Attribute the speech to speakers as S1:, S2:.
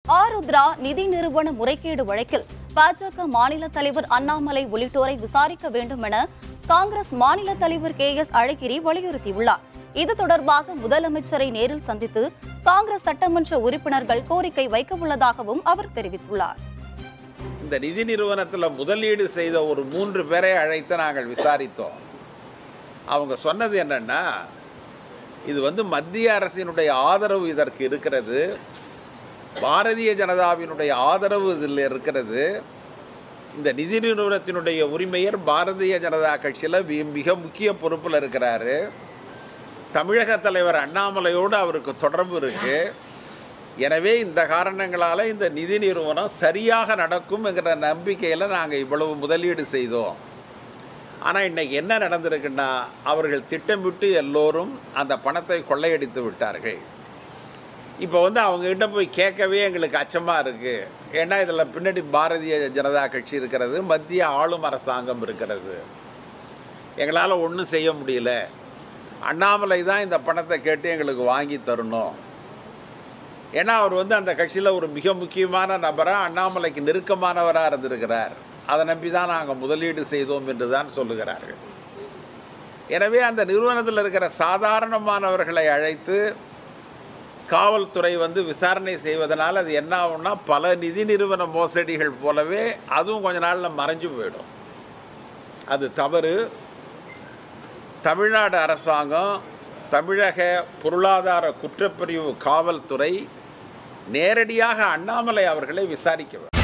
S1: ஆருத்ரா நிதி நிறுவன முறைகேடு வழக்கில் பாஜக மாநில தலைவர் அண்ணாமலை உள்ளிட்டோரை விசாரிக்க வேண்டும் என காங்கிரஸ் மாநில தலைவர் கே எஸ் அழகிரி வலியுறுத்தியுள்ளார் இது தொடர்பாக முதலமைச்சரை நேரில் சந்தித்து காங்கிரஸ் சட்டமன்ற உறுப்பினர்கள் கோரிக்கை வைக்க உள்ளதாகவும் அவர் தெரிவித்துள்ளார்
S2: இந்த நிதி நிறுவனத்தில் முதலீடு செய்த ஒரு மூன்று பேரை அழைத்து நாங்கள் விசாரித்தோம் அவங்க சொன்னது என்னன்னா இது வந்து மத்திய அரசினுடைய ஆதரவு இதற்கு இருக்கிறது பாரதிய ஜனதாவினுடைய ஆதரவு இதில் இருக்கிறது இந்த நிதி நிறுவனத்தினுடைய உரிமையர் பாரதிய ஜனதா கட்சியில் மிக முக்கிய பொறுப்பில் இருக்கிறாரு தமிழக தலைவர் அண்ணாமலையோடு அவருக்கு தொடர்பு இருக்கு எனவே இந்த காரணங்களால் இந்த நிதி நிறுவனம் சரியாக நடக்கும் என்கிற நம்பிக்கையில் நாங்கள் இவ்வளவு முதலீடு செய்தோம் ஆனால் இன்னைக்கு என்ன நடந்திருக்குன்னா அவர்கள் திட்டமிட்டு எல்லோரும் அந்த பணத்தை கொள்ளையடித்து விட்டார்கள் இப்போ வந்து அவங்ககிட்ட போய் கேட்கவே எங்களுக்கு அச்சமாக இருக்குது ஏன்னா இதில் பின்னாடி பாரதிய ஜனதா கட்சி இருக்கிறது மத்திய ஆளும் அரசாங்கம் இருக்கிறது எங்களால் ஒன்றும் செய்ய முடியல அண்ணாமலை தான் இந்த பணத்தை கேட்டு எங்களுக்கு வாங்கி தரணும் ஏன்னா அவர் வந்து அந்த கட்சியில் ஒரு மிக முக்கியமான நபராக அண்ணாமலைக்கு நெருக்கமானவராக இருந்திருக்கிறார் அதை நம்பி தான் நாங்கள் முதலீடு செய்தோம் என்று தான் சொல்லுகிறார்கள் எனவே அந்த நிறுவனத்தில் இருக்கிற சாதாரணமானவர்களை அழைத்து காவல்துறை வந்து விசாரணை செய்வதனால் அது என்ன ஆகும்னா பல நிதி நிறுவன மோசடிகள் போலவே அதுவும் கொஞ்ச நாளில் மறைஞ்சு போயிடும் அது தவறு தமிழ்நாடு அரசாங்கம் தமிழக பொருளாதார குற்றப்பிரிவு காவல்துறை நேரடியாக அண்ணாமலை அவர்களை விசாரிக்க வேண்டும்